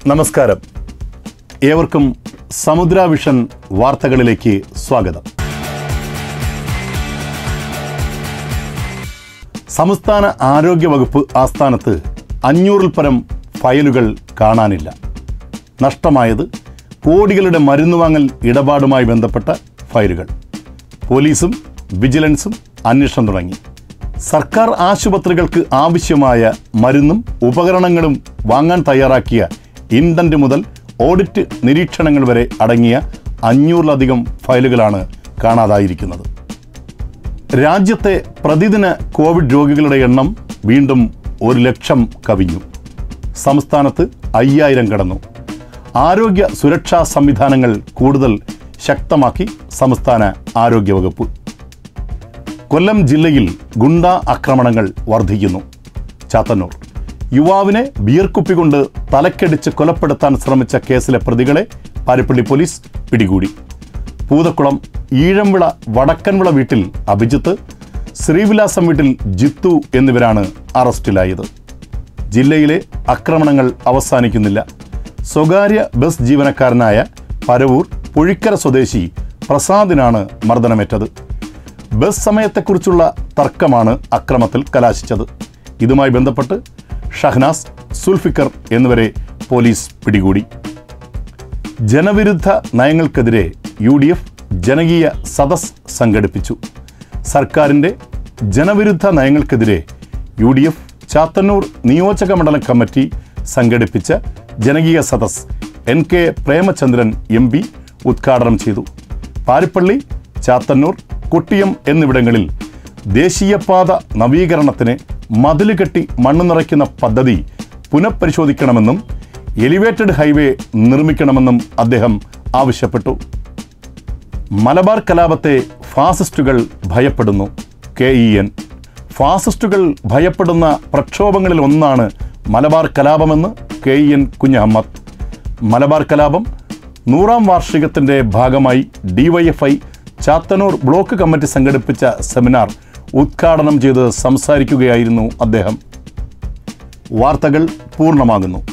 നമസ്കാരം ഏവർക്കും സമുദ്ര വിഷൻ വാർത്തകളിലേക്ക് സ്വാഗതം സംസ്ഥാന ആരോഗ്യ വകുപ്പ് ആസ്ഥാനത്ത് അഞ്ഞൂറിൽ പരം ഫയലുകൾ കാണാനില്ല നഷ്ടമായത് കോടികളുടെ മരുന്ന് വാങ്ങൽ ഇടപാടുമായി ബന്ധപ്പെട്ട ഫയലുകൾ പോലീസും വിജിലൻസും അന്വേഷണം തുടങ്ങി സർക്കാർ ആശുപത്രികൾക്ക് ആവശ്യമായ മരുന്നും ഉപകരണങ്ങളും വാങ്ങാൻ തയ്യാറാക്കിയ ഇൻഡന്റ് മുതൽ ഓഡിറ്റ് നിരീക്ഷണങ്ങൾ വരെ അടങ്ങിയ അഞ്ഞൂറിലധികം ഫയലുകളാണ് കാണാതായിരിക്കുന്നത് രാജ്യത്തെ പ്രതിദിന കോവിഡ് രോഗികളുടെ എണ്ണം വീണ്ടും ഒരു ലക്ഷം കവിഞ്ഞു സംസ്ഥാനത്ത് അയ്യായിരം കടന്നു ആരോഗ്യ സുരക്ഷാ സംവിധാനങ്ങൾ കൂടുതൽ ശക്തമാക്കി സംസ്ഥാന ആരോഗ്യവകുപ്പ് കൊല്ലം ജില്ലയിൽ ഗുണ്ട ആക്രമണങ്ങൾ വർദ്ധിക്കുന്നു ചാത്തന്നൂർ യുവാവിനെ ബിയർ കുപ്പി കൊണ്ട് തലക്കടിച്ച് കൊലപ്പെടുത്താൻ ശ്രമിച്ച കേസിലെ പ്രതികളെ പാരിപ്പള്ളി പോലീസ് പിടികൂടി പൂതക്കുളം ഈഴംവിള വടക്കൻവിള വീട്ടിൽ അഭിജിത്ത് ശ്രീവിലാസം വീട്ടിൽ ജിത്തു എന്നിവരാണ് അറസ്റ്റിലായത് ജില്ലയിലെ ആക്രമണങ്ങൾ അവസാനിക്കുന്നില്ല സ്വകാര്യ ബസ് ജീവനക്കാരനായ പരവൂർ പുഴിക്കര സ്വദേശി പ്രസാദിനാണ് മർദ്ദനമേറ്റത് ബസ് സമയത്തെക്കുറിച്ചുള്ള തർക്കമാണ് അക്രമത്തിൽ കലാശിച്ചത് ഇതുമായി ബന്ധപ്പെട്ട് ഷഹ്നാസ് സുൽഫിക്കർ എന്നിവരെ പോലീസ് പിടികൂടി ജനവിരുദ്ധ നയങ്ങൾക്കെതിരെ യു ഡി എഫ് ജനകീയ സദസ് സംഘടിപ്പിച്ചു സർക്കാരിൻ്റെ ജനവിരുദ്ധ നയങ്ങൾക്കെതിരെ യു ഡി എഫ് ചാത്തന്നൂർ നിയോജക മണ്ഡലം കമ്മിറ്റി സംഘടിപ്പിച്ച ജനകീയ സദസ് N K Premachandran M P ഉദ്ഘാടനം ചെയ്തു പാരിപ്പള്ളി ചാത്തന്നൂർ കുട്ടിയം എന്നിവിടങ്ങളിൽ ദേശീയപാത നവീകരണത്തിന് മതില് കെട്ടി മണ്ണ് നിറയ്ക്കുന്ന പദ്ധതി പുനഃപരിശോധിക്കണമെന്നും എലിവേറ്റഡ് ഹൈവേ നിർമ്മിക്കണമെന്നും അദ്ദേഹം ആവശ്യപ്പെട്ടു മലബാർ കലാപത്തെ ഫാസിസ്റ്റുകൾ ഭയപ്പെടുന്നു കെ ഇ എൻ ഫാസിസ്റ്റുകൾ ഭയപ്പെടുന്ന പ്രക്ഷോഭങ്ങളിൽ ഒന്നാണ് മലബാർ കലാപമെന്ന് K E N Kunhahammad Malabar കലാപം നൂറാം വാർഷികത്തിൻ്റെ ഭാഗമായി ഡിവൈഎഫ്ഐ ചാത്തന്നൂർ ബ്ലോക്ക് കമ്മിറ്റി സംഘടിപ്പിച്ച സെമിനാർ ഉദ്ഘാടനം ചെയ്ത് സംസാരിക്കുകയായിരുന്നു അദ്ദേഹം വാർത്തകൾ പൂർണ്ണമാകുന്നു